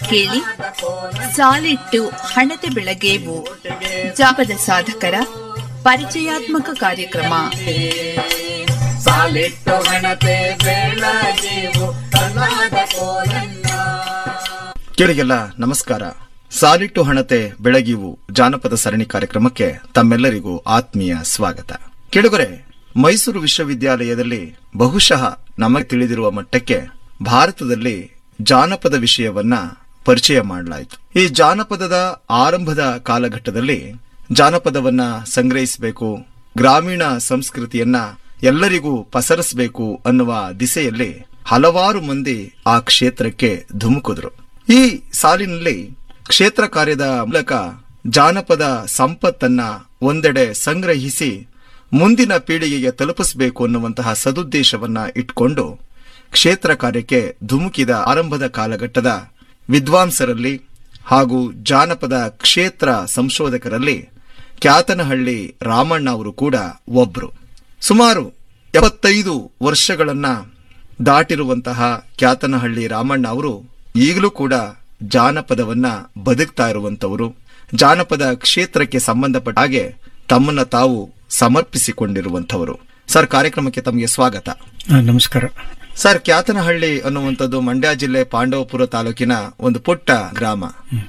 ಕೇಳಿ ಸಾಲಿಟ್ಟು ಹಣತೆ ಬೆಳಗೇವು ಜಾಪದ ಸಾಧಕರ ಪರಿಚಯಾತ್ಮಕ ಕಾರ್ಯಕ್ರಮ ಸಾಲಿಟ್ಟು ಹಣತೆ ಬೆಳಗೇವು ಕನ್ನಡ ಕೋಲನ್ನ ಕೇಳಿಗೆಲ್ಲ ನಮಸ್ಕಾರ ಸಾಲಿಟ್ಟು ಹಣತೆ ಬೆಳಗಿವು ಜಾನಪದ ಸರಣಿ ಕಾರ್ಯಕ್ರಮಕ್ಕೆ ತಮ್ಮೆಲ್ಲರಿಗೂ ಆತ್ಮೀಯ ಸ್ವಾಗತ ಕೇಳುಗರೆ ಮೈಸೂರು ವಿಶ್ವವಿದ್ಯಾಲಯದಲ್ಲಿ ಬಹುಶಃ ನಮಗೆ ತಿಳಿದಿರುವ ಮಟ್ಟಕ್ಕೆ ಭಾರತದಲ್ಲಿ ಜಾನಪದ ವಿಷಯವನ್ನ ಪರಿಚಯ ಮಾಡಲಾಯಿತು ಈ ಜಾನಪದದ ಆರಂಭದ ಕಾಲಘಟ್ಟದಲ್ಲಿ ಜಾನಪದವನ್ನ ಸಂಗ್ರಹಿಸಬೇಕು ಗ್ರಾಮೀಣ ಸಂಸ್ಕೃತಿಯನ್ನ ಎಲ್ಲರಿಗೂ ಪಸರಿಸಬೇಕು ಅನ್ನುವ ದಿಸೆಯಲ್ಲಿ ಹಲವಾರು ಮಂದಿ ಆ ಕ್ಷೇತ್ರಕ್ಕೆ ಧುಮುಕಿದ್ರು ಈ ಸಾಲಿನಲ್ಲಿ ಕ್ಷೇತ್ರ ಕಾರ್ಯದ ಮೂಲಕ ಜಾನಪದ ಸಂಪತ್ತನ್ನ ಒಂದೆಡೆ ಸಂಗ್ರಹಿಸಿ ಮುಂದಿನ ಪೀಳಿಗೆಗೆ ತಲುಪಿಸಬೇಕು ಅನ್ನುವಂತಹ ಸದುದ್ದೇಶವನ್ನ ಇಟ್ಕೊಂಡು ಕ್ಷೇತ್ರ ಕಾರ್ಯಕ್ಕೆ ಧುಮುಕಿದ ಆರಂಭದ ಕಾಲಘಟ್ಟದ ವಿದ್ವಾಂಸರಲ್ಲಿ ಹಾಗೂ ಜಾನಪದ ಕ್ಷೇತ್ರ ಸಂಶೋಧಕರಲ್ಲಿ ಕ್ಯಾತನಹಳ್ಳಿ ರಾಮಣ್ಣ ಅವರು ಕೂಡ ಒಬ್ರು ಸುಮಾರು ಎಪ್ಪತ್ತೈದು ವರ್ಷಗಳನ್ನ ದಾಟಿರುವಂತಹ ಕ್ಯಾತನಹಳ್ಳಿ ರಾಮಣ್ಣ ಅವರು ಈಗಲೂ ಕೂಡ ಜಾನಪದವನ್ನ ಬದುಕ್ತಾ ಇರುವಂತವರು ಜಾನಪದ ಕ್ಷೇತ್ರಕ್ಕೆ ಸಂಬಂಧಪಟ್ಟ ಹಾಗೆ ತಮ್ಮನ್ನ ತಾವು ಸಮರ್ಪಿಸಿಕೊಂಡಿರುವಂತವರು ಸರ್ ಕಾರ್ಯಕ್ರಮಕ್ಕೆ ತಮಗೆ ಸ್ವಾಗತ ಆ, ನಮಸ್ಕಾರ ಸರ್ ಕ್ಯಾತನಹಳ್ಳಿ ಅನ್ನುವಂಥದ್ದು ಮಂಡ್ಯ ಜಿಲ್ಲೆ ಪಾಂಡವಪುರ ತಾಲೂಕಿನ ಒಂದು ಪುಟ್ಟ ಗ್ರಾಮ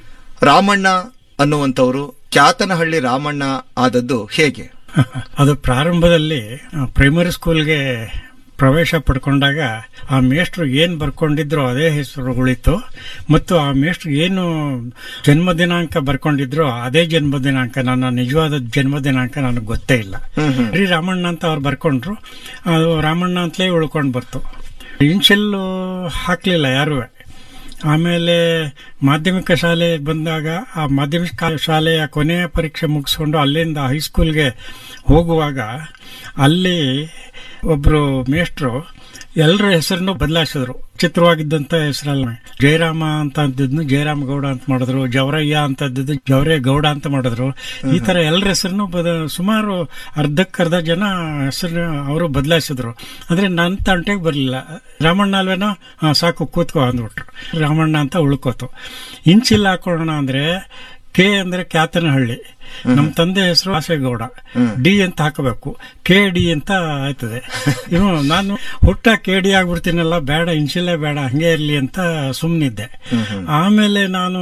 ರಾಮಣ್ಣ ಅನ್ನುವಂಥವರು ಕ್ಯಾತನಹಳ್ಳಿ ರಾಮಣ್ಣ ಆದದ್ದು ಹೇಗೆ ಅದು ಪ್ರಾರಂಭದಲ್ಲಿ ಆ, ಪ್ರೈಮರಿ ಸ್ಕೂಲ್ಗೆ ಪ್ರವೇಶ ಪಡ್ಕೊಂಡಾಗ ಆ ಮೇಷ್ಟ್ರು ಏನ್ ಬರ್ಕೊಂಡಿದ್ರು ಅದೇ ಹೆಸರು ಉಳಿತು ಮತ್ತು ಆ ಮೇಷ್ಟ್ರು ಏನು ಜನ್ಮ ದಿನಾಂಕ ಬರ್ಕೊಂಡಿದ್ರು ಅದೇ ಜನ್ಮ ದಿನಾಂಕ ನನ್ನ ನಿಜವಾದ ಜನ್ಮ ದಿನಾಂಕ ನನಗೆ ಗೊತ್ತೇ ಇಲ್ಲ ಬರೀ ರಾಮಣ್ಣ ಅಂತ ಅವ್ರು ಬರ್ಕೊಂಡ್ರು ಅದು ರಾಮಣ್ಣ ಅಂತಲೇ ಉಳ್ಕೊಂಡು ಬರ್ತು ಇನ್ಷಿಯಲ್ಲು ಹಾಕ್ಲಿಲ್ಲ ಯಾರೂ ಆಮೇಲೆ ಮಾಧ್ಯಮಿಕ ಶಾಲೆ ಬಂದಾಗ ಆ ಮಾಧ್ಯಮಿಕ ಶಾಲೆಯ ಕೊನೆಯ ಪರೀಕ್ಷೆ ಮುಗಿಸ್ಕೊಂಡು ಅಲ್ಲಿಂದ ಹೈಸ್ಕೂಲ್ಗೆ ಹೋಗುವಾಗ ಅಲ್ಲಿ ಒಬ್ರು ಮೇಷ್ಟ್ರು ಎಲ್ಲರ ಹೆಸರನ್ನು ಬದಲಾಯಿಸಿದ್ರು ಚಿತ್ರವಾಗಿದ್ದಂತ ಹೆಸರಲ್ಲ ಜಯರಾಮ ಅಂತ ಅಂತಿದ್ನು ಜಯರಾಮ ಗೌಡ ಅಂತ ಮಾಡಿದ್ರು ಜವರಯ್ಯ ಅಂತ ಇದ್ದಿದ್ದು ಜವರೇ ಗೌಡ ಅಂತ ಮಾಡಿದ್ರು ಈ ತರ ಎಲ್ಲರ ಹೆಸರನ್ನು ಬದ ಸುಮಾರು ಅರ್ಧಕ್ಕರ್ಧ ಜನ ಹೆಸರು ಅವರು ಬದಲಾಯಿಸಿದ್ರು ಅಂದ್ರೆ ನನ್ನ ತಂಟೆಗೆ ಬರಲಿಲ್ಲ ರಾಮಣ್ಣ ಅಲ್ವೇನೋ ಹಾ, ಸಾಕು ಕೂತ್ಕೋ ಅಂದ್ಬಿಟ್ರು ರಾಮಣ್ಣ ಅಂತ ಉಳ್ಕೋತು ಇಂಚಿಲ್ಲ ಹಾಕೋಣ ಅಂದ್ರೆ ಕೆ ಅಂದ್ರೆ ಕ್ಯಾತನಹಳ್ಳಿ ನಮ್ಮ ತಂದೆ ಹೆಸರು ಆಸೇಗೌಡ ಡಿ ಅಂತ ಹಾಕಬೇಕು ಕೆ ಡಿ ಅಂತ ಆಯ್ತದೆ ಇನ್ನು ನಾನು ಹುಟ್ಟ ಕೆ ಡಿ ಆಗ್ಬಿಡ್ತೀನಲ್ಲ ಬೇಡ ಇನ್ಶಿಲೇ ಬೇಡ ಹಂಗೆ ಇರ್ಲಿ ಅಂತ ಸುಮ್ಮನಿದ್ದೆ ಆಮೇಲೆ ನಾನು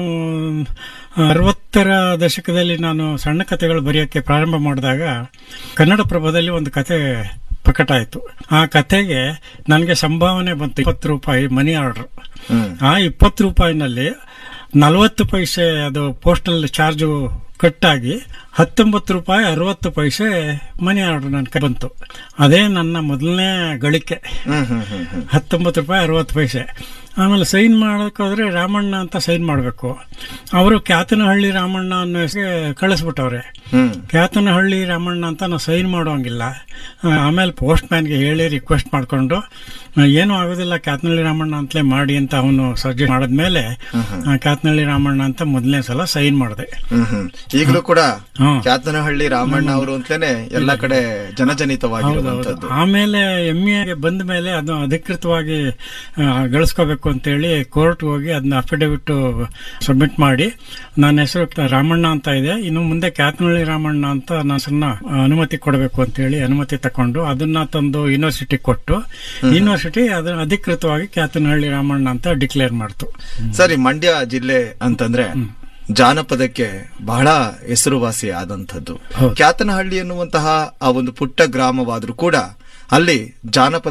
ಅರವತ್ತರ ದಶಕದಲ್ಲಿ ನಾನು ಸಣ್ಣ ಕಥೆಗಳು ಬರೆಯೋಕ್ಕೆ ಪ್ರಾರಂಭ ಮಾಡಿದಾಗ ಕನ್ನಡ ಪ್ರಭದಲ್ಲಿ ಒಂದು ಕತೆ ಪ್ರಕಟ ಆಯಿತು ಆ ಕತೆಗೆ ನನಗೆ ಸಂಭಾವನೆ ಬಂತು ಇಪ್ಪತ್ತು ರೂಪಾಯಿ ಮನಿ ಆರ್ಡರ್ ಆ ಇಪ್ಪತ್ತು ರೂಪಾಯಿನಲ್ಲಿ ನಲವತ್ತು ಪೈಸೆ ಅದು ಪೋಸ್ಟಲ್ ಚಾರ್ಜು ಕಟ್ಟಾಗಿ ಹತ್ತೊಂಬತ್ತು ರೂಪಾಯಿ ಅರವತ್ತು ಪೈಸೆ ಮನಿ ಆರ್ಡರ್ ನನ್ನ ಬಂತು ಅದೇ ನನ್ನ ಮೊದಲನೇ ಗಳಿಕೆ ಹತ್ತೊಂಬತ್ತು ರೂಪಾಯಿ ಅರವತ್ತು ಪೈಸೆ ಆಮೇಲೆ ಸೈನ್ ಮಾಡೋಕ್ಕೋದ್ರೆ ರಾಮಣ್ಣ ಅಂತ ಸೈನ್ ಮಾಡಬೇಕು ಅವರು ಕ್ಯಾತನಹಳ್ಳಿ ರಾಮಣ್ಣ ಅನ್ನೋ ಹೆಸರಿಗೆ ಕಳಿಸ್ಬಿಟ್ಟವ್ರೆ ಕ್ಯಾತನಹಳ್ಳಿ ರಾಮಣ್ಣ ಅಂತ ನಾವು ಸೈನ್ ಮಾಡೋಂಗಿಲ್ಲ ಆ, ಆಮೇಲೆ ಪೋಸ್ಟ್ ಮ್ಯಾನ್ಗೆ ಹೇಳಿ ರಿಕ್ವೆಸ್ಟ್ ಮಾಡಿಕೊಂಡು ಏನೂ ಆಗೋದಿಲ್ಲ ಕ್ಯಾತನಹಳ್ಳಿ ರಾಮಣ್ಣ ಅಂತಲೇ ಮಾಡಿ ಅಂತ ಅವನು ಸಜೆಸ್ಟ್ ಮಾಡಿದ್ಮೇಲೆ ಆ, ಕ್ಯಾತನಹಳ್ಳಿ ರಾಮಣ್ಣ ಅಂತ ಮೊದಲನೇ ಸಲ ಸೈನ್ ಮಾಡಿದೆ ಈಗಲೂ ಕೂಡ ಹ್ಮ್. ಕ್ಯಾತನಹಳ್ಳಿ ರಾಮಣ್ಣ ಅವರು ಅಂತಲೇ ಎಲ್ಲ ಕಡೆ ಜನಜನಿತವಾಗಿರುವಂತದ್ದು ಆಮೇಲೆ ಎಂ ಎಗೆ ಬಂದ ಮೇಲೆ ಅದು ಅಧಿಕೃತವಾಗಿ ಆ, ಗಳಿಸ್ಕೋಬೇಕು ಅಂತೇಳಿ ಕೋರ್ಟ್ ಹೋಗಿ ಅದನ್ನ ಅಫಿಡವಿಟ್ ಸಬ್ಮಿಟ್ ಮಾಡಿ ನನ್ನ ಹೆಸರು ರಾಮಣ್ಣ ಅಂತ ಇದೆ ಇನ್ನು ಮುಂದೆ ಕ್ಯಾತನಹಳ್ಳಿ ರಾಮಣ್ಣ ಅಂತ ನನ್ನ ಹೆಸರನ್ನ ಅನುಮತಿ ಕೊಡಬೇಕು ಅಂತೇಳಿ ಅನುಮತಿ ತಕೊಂಡು ಅದನ್ನ ತಂದು ಯೂನಿವರ್ಸಿಟಿ ಕೊಟ್ಟು ಯೂನಿವರ್ಸಿಟಿ ಅದನ್ನ ಅಧಿಕೃತವಾಗಿ ಕ್ಯಾತನಹಳ್ಳಿ ರಾಮಣ್ಣ ಅಂತ ಡಿಕ್ಲೇರ್ ಮಾಡ್ತು ಸರಿ ಮಂಡ್ಯ ಜಿಲ್ಲೆ ಅಂತಂದ್ರೆ ಜಾನಪದಕ್ಕೆ ಬಹಳ ಹೆಸರುವಾಸಿ ಆದಂಥದ್ದು ಹೌದು. ಕ್ಯಾತನಹಳ್ಳಿ ಎನ್ನುವಂತಹ ಆ ಒಂದು ಪುಟ್ಟ ಗ್ರಾಮವಾದ್ರೂ ಕೂಡ ಅಲ್ಲಿ ಜಾನಪದ